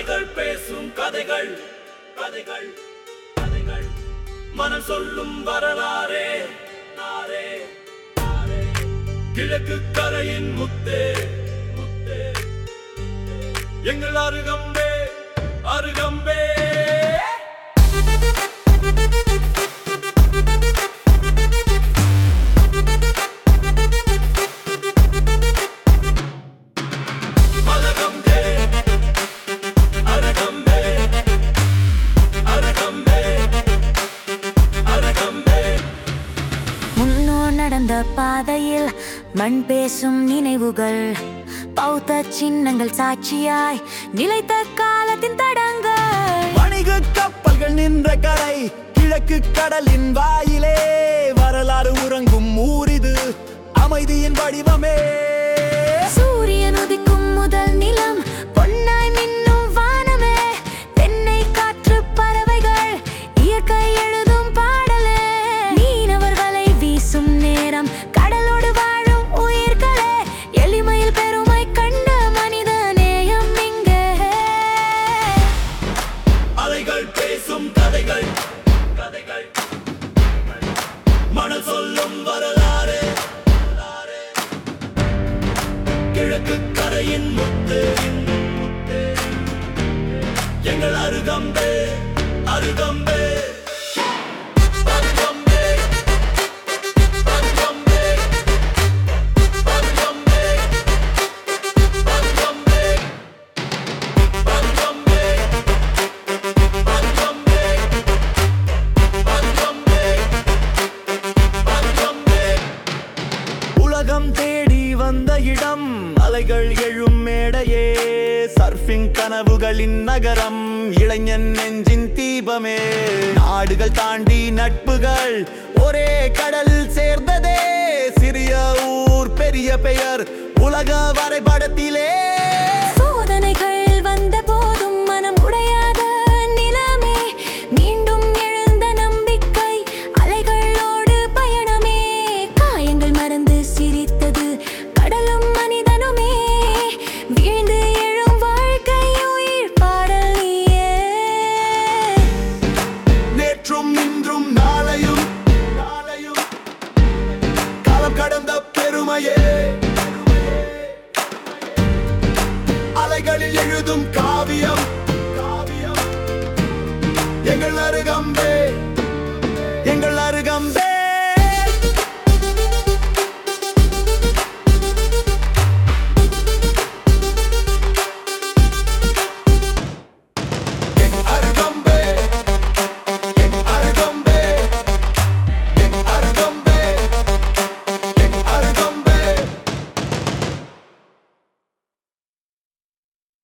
அலைகள் பேசும் கதைகள் கதைகள் கதைகள் மனம் சொல்லும் வரலாறே நாரே நாரே. கிழக்கு கரையின் முத்தே முத்தே எங்கள் அருகம்பே அருகம்பே அருகம்பே அருகம்பே அருகம்பே அருகம்பே முன்னோர் நடந்த பாதையில் மண் பேசும் நினைவுகள் பௌத்த சின்னங்கள் சாட்சியாய் நிலைத்த காலத்தின் தடங்கள் வணிக கப்பல்கள் நின்ற கரை கிழக்கு கடலின் வாயிலே வரலாறு உறங்கும் ஊரிது அமைதியின் வடிவமே சூரியன் உதிக்கும் முதல் நிலம் பொன்னாய் மின்னும் வானமே தென்னை காற்று பறவைகள் இயற்கை எழுதும் பாடலே மீனவர் வலை வீசும் நேரம் கடலோடு வாழும் உயிர்களே எளிமையில் பெருமை கண்ட மனித நேயம் இங்கே அலைகள் பேசும் கதைகள் கதைகள் மணல் சொல்லும் வரலாறு வரலாறு. கிழக்கு கரையின் முத்து முத்து. எங்கள் அருகம்பே அருகம்பே அருகம்பே அருகம்பே அருகம்பே அருகம்பே அருகம்பே அருகம்பே அருகம்பே அருகம்பே உலகம் தேடி வந்த இடம் அலைகள் எழும் மேடையே சர்ஃபிங் கனவுகளின் நகரம் இளைஞன் நெஞ்சின் தீபமே நாடுகள் தாண்டி நட்புகள் ஒரே கடல் சேர்ந்ததே சிறிய ஊர் பெரிய பெயர் உலக வரைபடத்திலே சோதனைகள் வந்த போதும் மனம் உடையாத நிலமே மீண்டும் எழுந்த நம்பிக்கை அலைகளோடு பயணமே காயங்கள் மறந்து சிரித்தது கடலும் மனிதனுமே வீழ்ந்து எழும் வாழ்க்கை உயிர் பாடல் நீயே நேற்றும் இன்றும் நாளையும் நாளையும் காலம் கடந்த பெருமையே அலைகளில் எழுதும் காவியம் காவியம் எங்கள் அருகம்பே